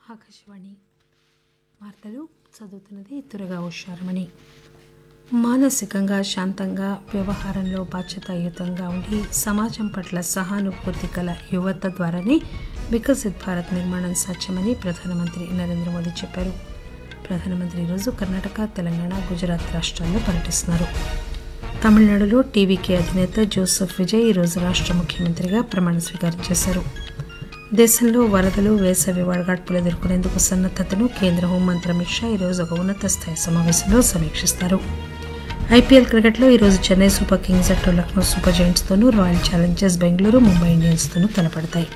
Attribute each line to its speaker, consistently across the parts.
Speaker 1: ఆకాశవాణి వార్తలు చదువుతున్నది తురగా ఉషారమణి మానసికంగా శాంతంగా వ్యవహారంలో బాధ్యతాయుతంగా ఉండి సమాజం పట్ల సహానుభూతి గల యువత ద్వారానే వికసిత్ భారత్ నిర్మాణం సాధ్యమని ప్రధానమంత్రి నరేంద్ర మోదీ చెప్పారు ప్రధానమంత్రి ఈరోజు కర్ణాటక తెలంగాణ గుజరాత్ రాష్ట్రాల్లో పర్యటిస్తున్నారు తమిళనాడులో టీవీకే అధినేత జోసెఫ్ విజయ్ ఈరోజు రాష్ట్ర ముఖ్యమంత్రిగా ప్రమాణ స్వీకారం చేశారు దేశంలో వరదలు వేసవి వడగాడ్పులు ఎదుర్కొనేందుకు సన్నద్దతను కేంద్ర హోంమంత్రి అమిత్ షా ఈరోజు ఒక ఉన్నత స్థాయి సమావేశంలో సమీక్షిస్తారు ఐపీఎల్ క్రికెట్లో ఈరోజు చెన్నై సూపర్ కింగ్స్ అటు లక్నో సూపర్ జైంట్స్తోనూ రాయల్ ఛాలెంజర్స్ బెంగళూరు ముంబై ఇండియన్స్తోనూ తలపడతాయి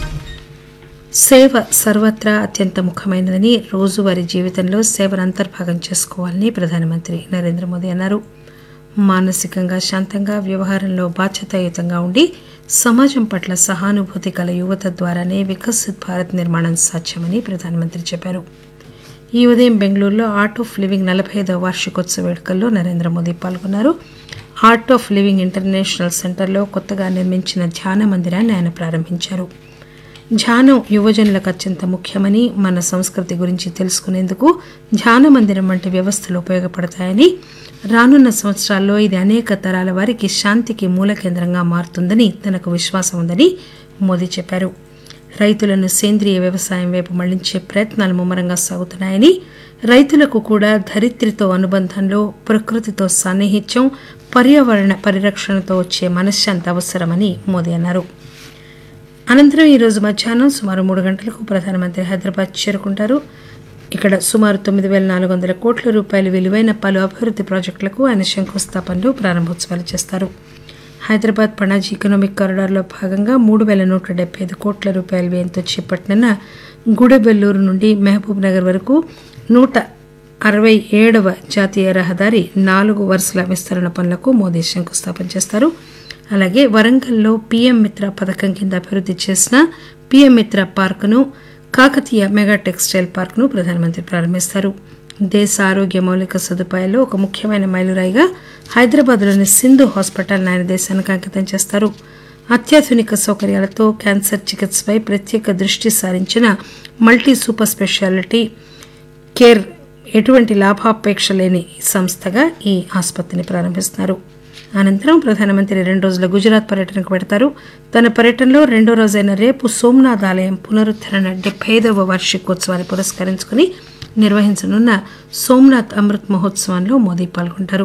Speaker 1: సేవ సర్వత్రా అత్యంత ముఖ్యమైనదని రోజువారీ జీవితంలో సేవను అంతర్భాగం చేసుకోవాలని ప్రధానమంత్రి నరేంద్ర మోదీ అన్నారు మానసికంగా శాంతంగా వ్యవహారంలో బాధ్యతాయుతంగా ఉండి సమాజం పట్ల సహానుభూతి గల యువత ద్వారానే వికసిత్ భారత్ నిర్మాణం సాధ్యమని ప్రధానమంత్రి చెప్పారు ఈ ఉదయం బెంగళూరులో ఆర్ట్ ఆఫ్ లివింగ్ నలభై ఐదవ వార్షికోత్సవ వేడుకల్లో నరేంద్ర మోదీ పాల్గొన్నారు ఆర్ట్ ఆఫ్ లివింగ్ ఇంటర్నేషనల్ సెంటర్లో కొత్తగా నిర్మించిన ధ్యాన మందిరాన్ని ఆయన ప్రారంభించారు ధ్యానం యువజనులకు అత్యంత ముఖ్యమని మన సంస్కృతి గురించి తెలుసుకునేందుకు ధ్యాన మందిరం వంటి వ్యవస్థలు ఉపయోగపడతాయని రానున్న సంవత్సరాల్లో ఇది అనేక తరాల వారికి శాంతికి మూల కేంద్రంగా మారుతుందని తనకు విశ్వాసం ఉందని మోదీ చెప్పారు రైతులను సేంద్రియ వ్యవసాయం వైపు మళ్లించే ప్రయత్నాలు ముమ్మరంగా సాగుతున్నాయని రైతులకు కూడా ధరిత్రితో అనుబంధంలో ప్రకృతితో సాన్నిహిత్యం పర్యావరణ పరిరక్షణతో వచ్చే మనశ్శాంతి అవసరమని మోదీ అన్నారు అనంతరం ఈరోజు మధ్యాహ్నం సుమారు మూడు గంటలకు ప్రధానమంత్రి హైదరాబాద్ చేరుకుంటారు ఇక్కడ సుమారు తొమ్మిది వేల నాలుగు వందల కోట్ల రూపాయల విలువైన పలు అభివృద్ధి ప్రాజెక్టులకు ఆయన శంకుస్థాపనలు ప్రారంభోత్సవాలు చేస్తారు హైదరాబాద్ పణాజీ ఎకనామిక్ కారిడార్లో భాగంగా మూడు వేల నూట డెబ్బై ఐదు కోట్ల రూపాయల వ్యయంతో చేపట్టిన గుడెబెల్లూరు నుండి మహబూబ్ నగర్ వరకు నూట అరవై ఏడవ జాతీయ రహదారి నాలుగు వరుసల విస్తరణ పనులకు మోదీ శంకుస్థాపన చేస్తారు అలాగే వరంగల్లో పీఎం మిత్ర పథకం కింద అభివృద్ధి చేసిన పీఎం మిత్ర పార్కును కాకతీయ మెగా టెక్స్టైల్ పార్క్ను ప్రధానమంత్రి ప్రారంభిస్తారు దేశ ఆరోగ్య మౌలిక సదుపాయాల్లో ఒక ముఖ్యమైన మైలురాయిగా హైదరాబాద్లోని సింధు హాస్పిటల్ ఆయన దేశానికి అంకితం చేస్తారు అత్యాధునిక సౌకర్యాలతో క్యాన్సర్ చికిత్సపై ప్రత్యేక దృష్టి సారించిన మల్టీ సూపర్ స్పెషాలిటీ కేర్ ఎటువంటి లాభాపేక్ష లేని సంస్థగా ఈ ఆసుపత్రిని ప్రారంభిస్తున్నారు అనంతరం ప్రధానమంత్రి రెండు రోజుల గుజరాత్ పర్యటనకు పెడతారు తన పర్యటనలో రెండో రోజైన రేపు సోమనాథ్ ఆలయం పునరుద్ధరణ డెబ్బై ఐదవ వార్షికోత్సవాన్ని పురస్కరించుకుని నిర్వహించనున్న సోమనాథ్ అమృత్ మహోత్సవంలో మోదీ పాల్గొంటారు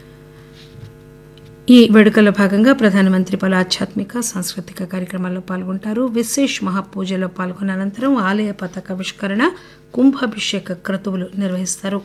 Speaker 1: ఈ వేడుకల్లో భాగంగా ప్రధానమంత్రి పలు ఆధ్యాత్మిక సాంస్కృతిక కార్యక్రమాల్లో పాల్గొంటారు విశేష్ మహాపూజలో పాల్గొన్న అనంతరం ఆలయ పతాకావిష్కరణ కుంభాభిషేక క్రతువులు నిర్వహిస్తారు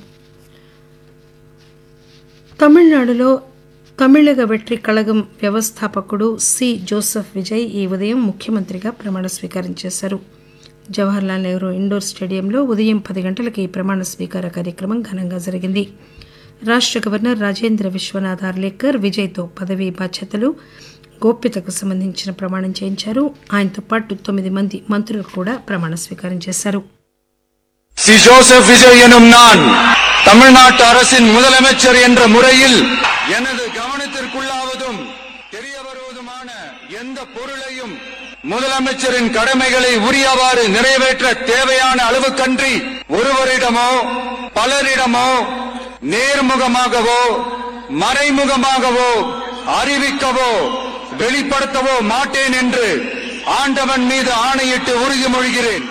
Speaker 1: తమిళనాడులో తమిళగ వెట్రి కళగం వ్యవస్థాపకుడు సి జోసెఫ్ విజయ్ ఈ ఉదయం ముఖ్యమంత్రిగా ప్రమాణ స్వీకారం చేశారు జవహర్లాల్ నెహ్రూ ఇండోర్ స్టేడియంలో ఉదయం పది గంటలకు ఈ ప్రమాణ స్వీకార కార్యక్రమం ఘనంగా జరిగింది రాష్ట్ర గవర్నర్ రాజేంద్ర విశ్వనాథ్ ఆర్లేకర్ విజయ్తో పదవీ బాధ్యతలు గోప్యతకు సంబంధించిన ప్రమాణం చేయించారు ఆయనతో పాటు తొమ్మిది మంది మంత్రులు కూడా ప్రమాణ స్వీకారం చేశారు
Speaker 2: சி ஜோசப் விஜய் எனும் நான் தமிழ்நாட்டு அரசின் முதலமைச்சர் என்ற முறையில் எனது கவனத்திற்குள்ளாவதும் தெரிய வருவதுமான எந்த பொருளையும் முதலமைச்சரின் கடமைகளை உரியவாறு நிறைவேற்ற தேவையான அளவுக்கன்றி ஒருவரிடமோ பலரிடமோ நேர்முகமாகவோ மறைமுகமாகவோ அறிவிக்கவோ வெளிப்படுத்தவோ மாட்டேன் என்று ஆண்டவன் மீது ஆணையிட்டு உறுதிமொழிகிறேன்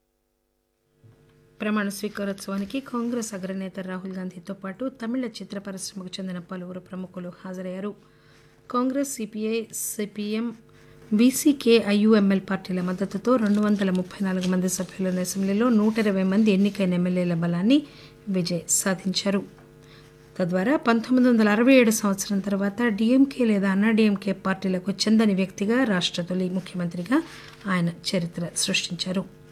Speaker 1: ప్రమాణ స్వీకారోత్సవానికి కాంగ్రెస్ అగ్రనేత రాహుల్ గాంధీతో పాటు తమిళ చిత్ర పరిశ్రమకు చెందిన పలువురు ప్రముఖులు హాజరయ్యారు Congress C P I C P M B C K I U M L పార్టీల మద్దతుతో రెండు వందల ముప్పై నాలుగు మంది సభ్యులున్న అసెంబ్లీలో నూట ఇరవై మంది ఎన్నికైన ఎమ్మెల్యేల బలాన్ని విజయ్ సాధించారు తద్వారా పంతొమ్మిది వందల అరవై ఏడు సంవత్సరం తర్వాత డీఎంకే లేదా అన్నాడీఎంకే పార్టీలకు చెందని వ్యక్తిగా రాష్ట్ర తొలి ముఖ్యమంత్రిగా ఆయన చరిత్ర సృష్టించారు